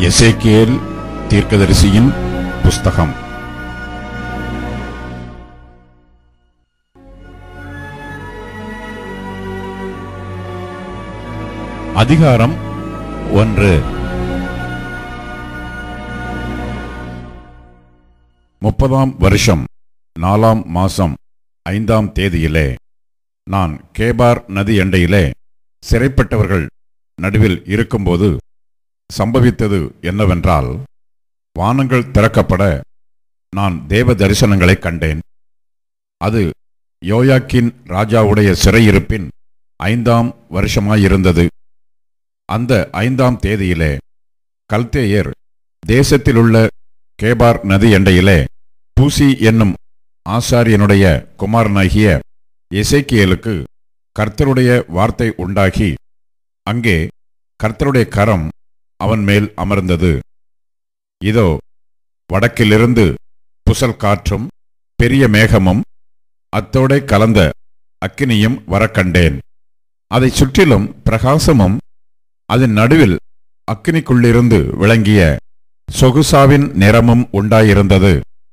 எசேக்கியேல் தீர்க்கதரிசியின் புஸ்தகம் அதிகாரம் ஒன்று முப்பதாம் வருஷம் நாலாம் மாசம் ஐந்தாம் தேதியிலே நான் கேபார் நதி எண்டையிலே சிறைப்பட்டவர்கள் நடுவில் இருக்கும்போது சம்பவித்தது என்னவென்றால் வானங்கள் திறக்கப்பட நான் தேவ தரிசனங்களைக் கண்டேன் அது யோயாக்கின் ராஜாவுடைய சிறையிருப்பின் ஐந்தாம் வருஷமாயிருந்தது அந்த ஐந்தாம் தேதியிலே கல்தேயர் தேசத்திலுள்ள கேபார் நதி எண்டையிலே பூசி என்னும் ஆசாரியனுடைய குமாரனாகிய எசேக்கியேலுக்கு கர்த்தருடைய வார்த்தை உண்டாகி அங்கே கர்த்தருடைய கரம் அவன் மேல் அமர்ந்தது இதோ வடக்கிலிருந்து புசல் காற்றும் பெரிய மேகமும் அத்தோடே கலந்த அக்கினியும் வரக்கண்டேன் அதைச் சுற்றிலும் பிரகாசமும் அதன் நடுவில் அக்கினிக்குள்ளிருந்து விளங்கிய சொகுசாவின் நிறமும் உண்டாயிருந்தது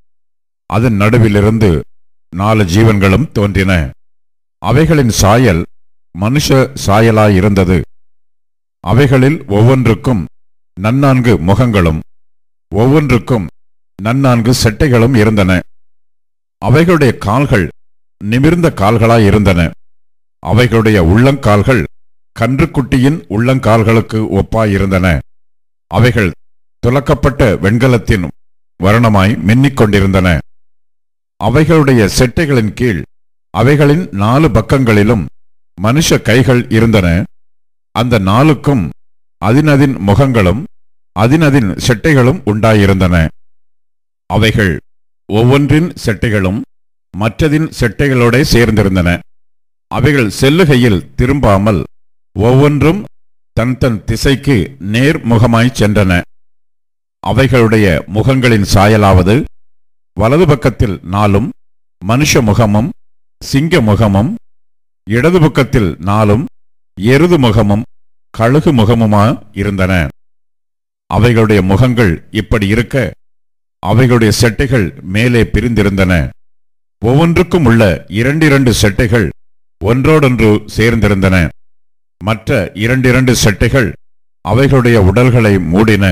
அதன் நடுவிலிருந்து நாலு ஜீவன்களும் தோன்றின அவைகளின் சாயல் மனுஷ சாயலாயிருந்தது அவைகளில் ஒவ்வொன்றுக்கும் நன்னான்கு முகங்களும் ஒவ்வொன்றுக்கும் நன்னான்கு செட்டைகளும் இருந்தன அவைகளுடைய கால்கள் நிமிர்ந்த கால்களாயிருந்தன அவைகளுடைய உள்ளங்கால்கள் கன்றுக்குட்டியின் உள்ளங்கால்களுக்கு ஒப்பாயிருந்தன அவைகள் துலக்கப்பட்ட வெண்கலத்தின் வர்ணமாய் மின்னிக் கொண்டிருந்தன அவைகளுடைய செட்டைகளின் கீழ் அவைகளின் நாலு பக்கங்களிலும் மனுஷ கைகள் இருந்தன அந்த நாளுக்கும் அதினதின் முகங்களும் அதினதின் செட்டைகளும் உண்டாயிருந்தன அவைகள் ஒவ்வொன்றின் செட்டைகளும் மற்றதின் செட்டைகளோட சேர்ந்திருந்தன அவைகள் செல்லுகையில் திரும்பாமல் ஒவ்வொன்றும் தன் தன் திசைக்கு நேர் முகமாய் சென்றன அவைகளுடைய முகங்களின் சாயலாவது வலது பக்கத்தில் நாலும் மனுஷ முகமும் சிங்க முகமும் இடது பக்கத்தில் நாலும் எருது முகமும் கழுகு முகமுமா இருந்தன அவைகளுடைய முகங்கள் இப்படி இருக்க அவைகளுடைய செட்டைகள் மேலே பிரிந்திருந்தன ஒவ்வொன்றுக்கும் உள்ள இரண்டிரண்டு செட்டைகள் ஒன்றோடொன்று சேர்ந்திருந்தன மற்ற இரண்டிரண்டு செட்டைகள் அவைகளுடைய உடல்களை மூடின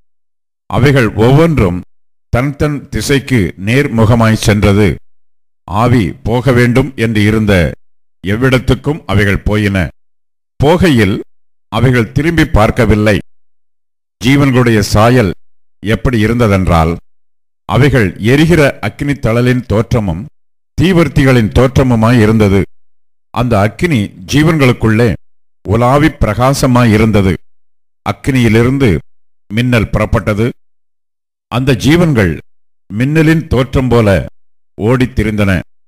அவைகள் ஒவ்வொன்றும் தன் தன் திசைக்கு நேர்முகமாய் சென்றது ஆவி போக வேண்டும் என்று இருந்த எவ்விடத்துக்கும் அவைகள் போயின போகையில் அவைகள் திரும்பி பார்க்கவில்லை ஜீவன்களுடைய சாயல் எப்படி இருந்ததென்றால் அவைகள் எரிகிற அக்கினி தழலின் தோற்றமும் தீவர்த்திகளின் தோற்றமுமாய் இருந்தது அந்த அக்கினி ஜீவன்களுக்குள்ளே உலாவி பிரகாசமாய் இருந்தது அக்கினியிலிருந்து மின்னல் புறப்பட்டது அந்த ஜீவன்கள் மின்னலின் தோற்றம் போல ஓடித் திரிந்தன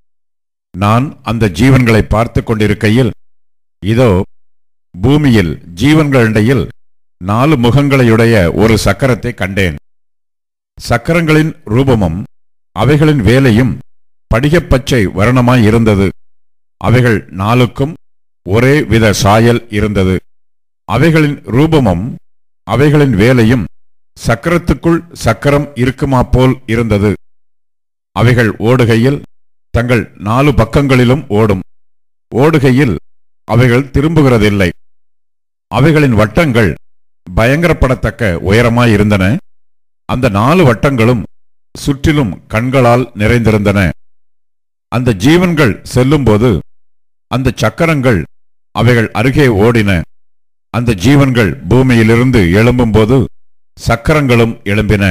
நான் அந்த ஜீவன்களை பார்த்து கொண்டிருக்கையில் இதோ பூமியில் ஜீவன்களிடையில் நாலு முகங்களையுடைய ஒரு சக்கரத்தை கண்டேன் சக்கரங்களின் ரூபமும் அவைகளின் வேலையும் படிகப்பச்சை வர்ணமாய் இருந்தது அவைகள் நாளுக்கும் ஒரே வித சாயல் இருந்தது அவைகளின் ரூபமும் அவைகளின் வேலையும் சக்கரத்துக்குள் சக்கரம் இருக்குமா போல் இருந்தது அவைகள் ஓடுகையில் தங்கள் நாலு பக்கங்களிலும் ஓடும் ஓடுகையில் அவைகள் திரும்புகிறதில்லை அவைகளின் வட்டங்கள் பயங்கரப்படத்தக்க உயரமாயிருந்தன அந்த நாலு வட்டங்களும் சுற்றிலும் கண்களால் நிறைந்திருந்தன அந்த ஜீவன்கள் செல்லும்போது அந்த சக்கரங்கள் அவைகள் அருகே ஓடின அந்த ஜீவன்கள் பூமியிலிருந்து எழும்பும்போது சக்கரங்களும் எழும்பின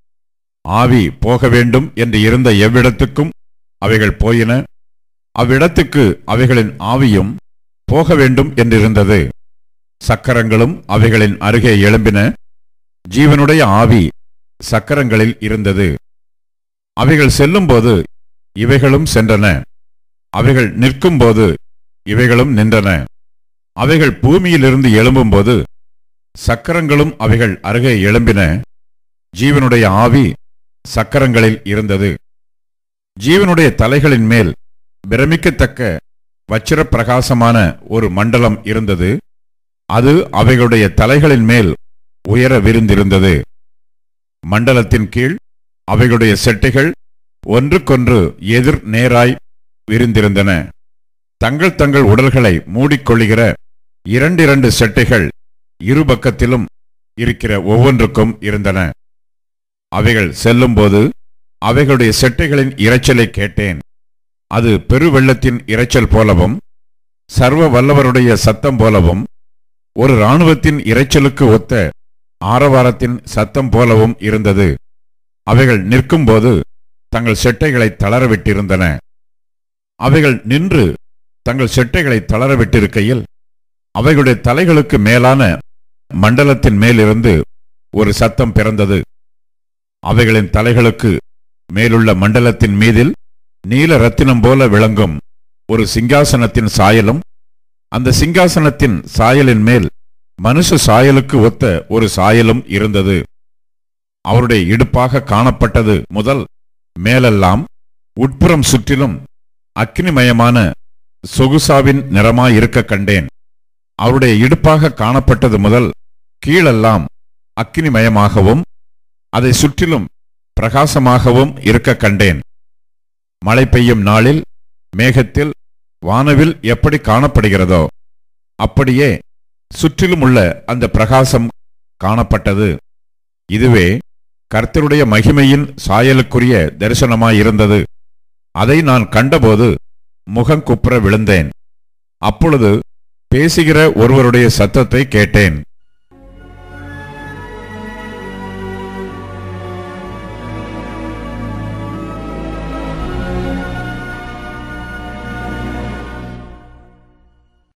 ஆவி போக வேண்டும் என்று இருந்த எவ்விடத்துக்கும் அவைகள் போயின அவ்விடத்துக்கு அவைகளின் ஆவியும் போக வேண்டும் என்றிருந்தது சக்கரங்களும் அவைகளின் அருகே எழும்பின ஜீவனுடைய ஆவி சக்கரங்களில் இருந்தது அவைகள் செல்லும்போது இவைகளும் சென்றன அவைகள் நிற்கும்போது இவைகளும் நின்றன அவைகள் பூமியிலிருந்து எழும்பும்போது சக்கரங்களும் அவைகள் அருகே எழும்பின ஜீவனுடைய ஆவி சக்கரங்களில் இருந்தது ஜீவனுடைய தலைகளின் மேல் பிரமிக்கத்தக்க வச்சிர பிரகாசமான ஒரு மண்டலம் இருந்தது அது அவைகளுடைய தலைகளின் மேல் உயர விரிந்திருந்தது மண்டலத்தின் கீழ் அவைகளுடைய செட்டைகள் ஒன்றுக்கொன்று எதிர் நேராய் விரிந்திருந்தன தங்கள் தங்கள் உடல்களை மூடிக்கொள்ளுகிற இரண்டிரண்டு செட்டைகள் இருபக்கத்திலும் இருக்கிற ஒவ்வொன்றுக்கும் இருந்தன அவைகள் செல்லும்போது அவைகளுடைய செட்டைகளின் இரைச்சலை கேட்டேன் அது பெருவெள்ளத்தின் இரைச்சல் போலவும் சர்வ வல்லவருடைய சத்தம் போலவும் ஒரு இராணுவத்தின் இரைச்சலுக்கு ஒத்த ஆரவாரத்தின் சத்தம் போலவும் இருந்தது அவைகள் நிற்கும்போது தங்கள் செட்டைகளை தளரவிட்டிருந்தன அவைகள் நின்று தங்கள் செட்டைகளை தளரவிட்டிருக்கையில் அவைகளுடைய தலைகளுக்கு மேலான மண்டலத்தின் மேலிருந்து ஒரு சத்தம் பிறந்தது அவைகளின் தலைகளுக்கு மேலுள்ள மண்டலத்தின் மீதில் நீல ரத்தினம் போல விளங்கும் ஒரு சிங்காசனத்தின் சாயலும் அந்த சிங்காசனத்தின் சாயலின் மேல் மனுஷ சாயலுக்கு ஒத்த ஒரு சாயலும் இருந்தது அவருடைய இடுப்பாக காணப்பட்டது முதல் மேலெல்லாம் உட்புறம் சுற்றிலும் அக்னிமயமான சொகுசாவின் நிறமாயிருக்க கண்டேன் அவருடைய இடுப்பாக காணப்பட்டது முதல் கீழெல்லாம் அக்னிமயமாகவும் அதை சுற்றிலும் பிரகாசமாகவும் இருக்க கண்டேன் மழை பெய்யும் நாளில் மேகத்தில் வானவில் எப்படி காணப்படுகிறதோ அப்படியே சுற்றிலும் உள்ள அந்த பிரகாசம் காணப்பட்டது இதுவே கர்த்தருடைய மகிமையின் சாயலுக்குரிய தரிசனமாயிருந்தது அதை நான் கண்டபோது முகங்குப்புற விழுந்தேன் அப்பொழுது பேசுகிற ஒருவருடைய சத்தத்தை கேட்டேன்